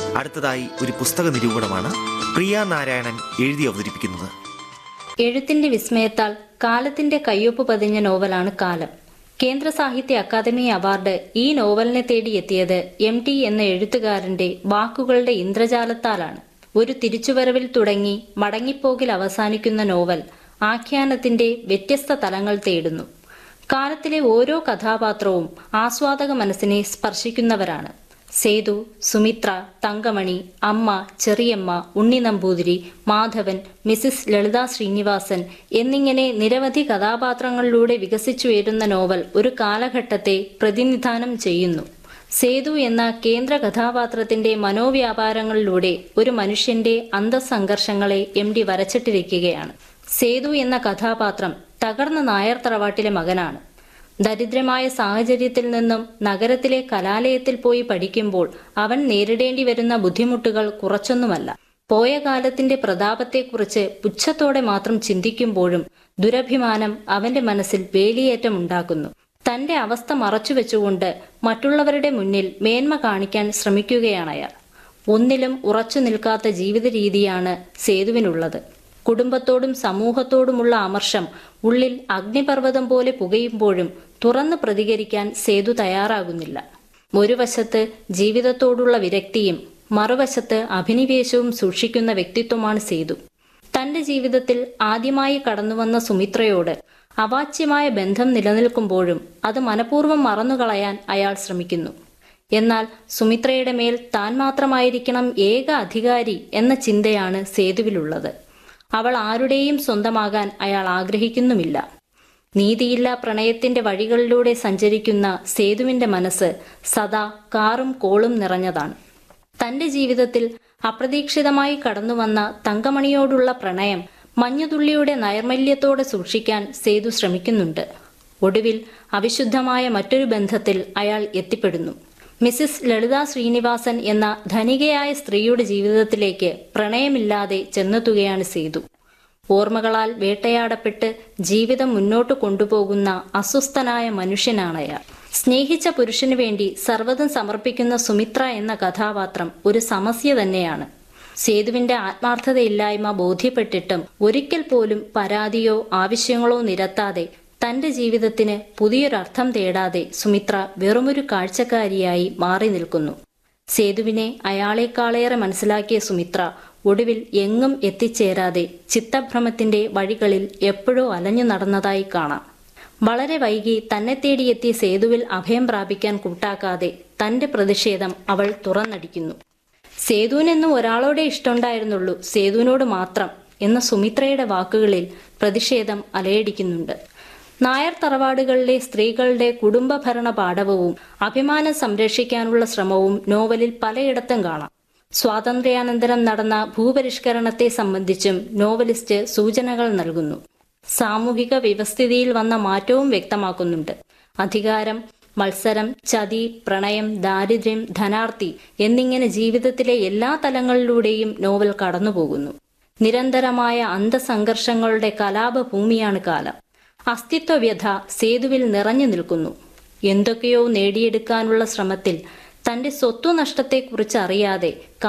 അടുത്തതായി ഒരു പുസ്തക നിരൂപണമാണ് പ്രിയ നാരായണൻ എഴുതി അവതരിപ്പിക്കുന്നത് എഴുത്തിന്റെ വിസ്മയത്താൽ കാലത്തിന്റെ കയ്യൊപ്പ് പതിഞ്ഞ നോവലാണ് കാലം കേന്ദ്ര സാഹിത്യ അക്കാദമി അവാർഡ് ഈ നോവലിനെ തേടിയെത്തിയത് എം ടി എന്ന എഴുത്തുകാരന്റെ വാക്കുകളുടെ ഇന്ദ്രജാലത്താലാണ് ഒരു തിരിച്ചുവരവിൽ തുടങ്ങി മടങ്ങിപ്പോകിൽ അവസാനിക്കുന്ന നോവൽ ആഖ്യാനത്തിന്റെ വ്യത്യസ്ത തലങ്ങൾ തേടുന്നു കാലത്തിലെ ഓരോ കഥാപാത്രവും ആസ്വാദക മനസ്സിനെ സ്പർശിക്കുന്നവരാണ് സേതു സുമിത്ര തങ്കമണി അമ്മ ചെറിയമ്മ ഉണ്ണി നമ്പൂതിരി മാധവൻ മിസിസ് ലളിത ശ്രീനിവാസൻ എന്നിങ്ങനെ നിരവധി കഥാപാത്രങ്ങളിലൂടെ വികസിച്ചുയരുന്ന നോവൽ ഒരു കാലഘട്ടത്തെ പ്രതിനിധാനം ചെയ്യുന്നു സേതു എന്ന കേന്ദ്ര കഥാപാത്രത്തിന്റെ മനോവ്യാപാരങ്ങളിലൂടെ ഒരു മനുഷ്യന്റെ അന്തസംഘർഷങ്ങളെ എം ഡി വരച്ചിട്ടിരിക്കുകയാണ് സേതു എന്ന കഥാപാത്രം തകർന്ന നായർ തറവാട്ടിലെ മകനാണ് ദരിദ്രമായ സാഹചര്യത്തിൽ നിന്നും നഗരത്തിലെ കലാലയത്തിൽ പോയി പഠിക്കുമ്പോൾ അവൻ നേരിടേണ്ടി വരുന്ന ബുദ്ധിമുട്ടുകൾ കുറച്ചൊന്നുമല്ല പോയ കാലത്തിന്റെ പ്രതാപത്തെക്കുറിച്ച് പുച്ഛത്തോടെ മാത്രം ചിന്തിക്കുമ്പോഴും ദുരഭിമാനം അവന്റെ മനസ്സിൽ വേലിയേറ്റം ഉണ്ടാക്കുന്നു തന്റെ അവസ്ഥ മറച്ചുവെച്ചുകൊണ്ട് മറ്റുള്ളവരുടെ മുന്നിൽ മേന്മ കാണിക്കാൻ ശ്രമിക്കുകയാണ് അയാൾ ഒന്നിലും ഉറച്ചു നിൽക്കാത്ത ജീവിത രീതിയാണ് സേതുവിനുള്ളത് കുടുംബത്തോടും സമൂഹത്തോടുമുള്ള അമർഷം ഉള്ളിൽ അഗ്നിപർവ്വതം പോലെ പുകയുമ്പോഴും തുറന്നു പ്രതികരിക്കാൻ സേതു തയ്യാറാകുന്നില്ല ഒരു വശത്ത് ജീവിതത്തോടുള്ള വിരക്തിയും മറുവശത്ത് അഭിനിവേശവും സൂക്ഷിക്കുന്ന വ്യക്തിത്വമാണ് സേതു തന്റെ ജീവിതത്തിൽ ആദ്യമായി കടന്നുവന്ന സുമിത്രയോട് അവാച്യമായ ബന്ധം നിലനിൽക്കുമ്പോഴും അത് മനഃപൂർവ്വം മറന്നുകളയാൻ അയാൾ ശ്രമിക്കുന്നു എന്നാൽ സുമിത്രയുടെ മേൽ താൻ മാത്രമായിരിക്കണം ഏക അധികാരി എന്ന ചിന്തയാണ് സേതുവിലുള്ളത് അവൾ ആരുടെയും സ്വന്തമാകാൻ അയാൾ ആഗ്രഹിക്കുന്നുമില്ല നീതിയില്ലാ പ്രണയത്തിന്റെ വഴികളിലൂടെ സഞ്ചരിക്കുന്ന സേതുവിന്റെ മനസ്സ് സദാ കാറും കോളും നിറഞ്ഞതാണ് തന്റെ ജീവിതത്തിൽ അപ്രതീക്ഷിതമായി കടന്നുവന്ന തങ്കമണിയോടുള്ള പ്രണയം മഞ്ഞുതുള്ളിയുടെ നൈർമല്യത്തോടെ സൂക്ഷിക്കാൻ സേതു ശ്രമിക്കുന്നുണ്ട് ഒടുവിൽ അവിശുദ്ധമായ മറ്റൊരു ബന്ധത്തിൽ അയാൾ എത്തിപ്പെടുന്നു മിസിസ് ലളിത ശ്രീനിവാസൻ എന്ന ധനികയായ സ്ത്രീയുടെ ജീവിതത്തിലേക്ക് പ്രണയമില്ലാതെ ചെന്നെത്തുകയാണ് സേതു ഓർമ്മകളാൽ വേട്ടയാടപ്പെട്ട് ജീവിതം മുന്നോട്ട് കൊണ്ടുപോകുന്ന അസ്വസ്ഥനായ മനുഷ്യനാണ് അയാൾ സ്നേഹിച്ച പുരുഷനു വേണ്ടി സർവ്വതും സമർപ്പിക്കുന്ന സുമിത്ര എന്ന കഥാപാത്രം ഒരു സമസ്യ തന്നെയാണ് സേതുവിന്റെ ആത്മാർത്ഥതയില്ലായ്മ ബോധ്യപ്പെട്ടിട്ടും ഒരിക്കൽ പോലും പരാതിയോ ആവശ്യങ്ങളോ നിരത്താതെ തന്റെ ജീവിതത്തിന് പുതിയൊരർത്ഥം തേടാതെ സുമിത്ര വെറുമൊരു കാഴ്ചക്കാരിയായി മാറി നിൽക്കുന്നു സേതുവിനെ അയാളെക്കാളേറെ മനസ്സിലാക്കിയ സുമിത്ര ഒടുവിൽ എങ്ങും എത്തിച്ചേരാതെ ചിത്തഭ്രമത്തിന്റെ വഴികളിൽ എപ്പോഴോ അലഞ്ഞു നടന്നതായി കാണാം വളരെ വൈകി തന്നെ തേടിയെത്തിയ സേതുവിൽ അഭയം പ്രാപിക്കാൻ കൂട്ടാക്കാതെ തന്റെ പ്രതിഷേധം അവൾ തുറന്നടിക്കുന്നു സേതുവിനെന്നും ഒരാളോടെ ഇഷ്ടമുണ്ടായിരുന്നുള്ളൂ സേതുവിനോട് മാത്രം എന്ന സുമിത്രയുടെ വാക്കുകളിൽ പ്രതിഷേധം അലയടിക്കുന്നുണ്ട് നായർ തറവാടുകളിലെ സ്ത്രീകളുടെ കുടുംബഭരണ പാഠവും അഭിമാനം സംരക്ഷിക്കാനുള്ള ശ്രമവും നോവലിൽ പലയിടത്തും കാണാം സ്വാതന്ത്ര്യാനന്തരം നടന്ന ഭൂപരിഷ്കരണത്തെ സംബന്ധിച്ചും നോവലിസ്റ്റ് സൂചനകൾ നൽകുന്നു സാമൂഹിക വ്യവസ്ഥിതിയിൽ വന്ന മാറ്റവും വ്യക്തമാക്കുന്നുണ്ട് അധികാരം മത്സരം ചതി പ്രണയം ദാരിദ്ര്യം ധനാർത്തി എന്നിങ്ങനെ ജീവിതത്തിലെ എല്ലാ തലങ്ങളിലൂടെയും നോവൽ കടന്നുപോകുന്നു നിരന്തരമായ അന്തസംഘർഷങ്ങളുടെ കലാപഭൂമിയാണ് കാലം അസ്തിത്വവ്യഥ സേതുവിൽ നിറഞ്ഞു നിൽക്കുന്നു എന്തൊക്കെയോ നേടിയെടുക്കാനുള്ള ശ്രമത്തിൽ തന്റെ സ്വത്തു നഷ്ടത്തെക്കുറിച്ച് അറിയാതെ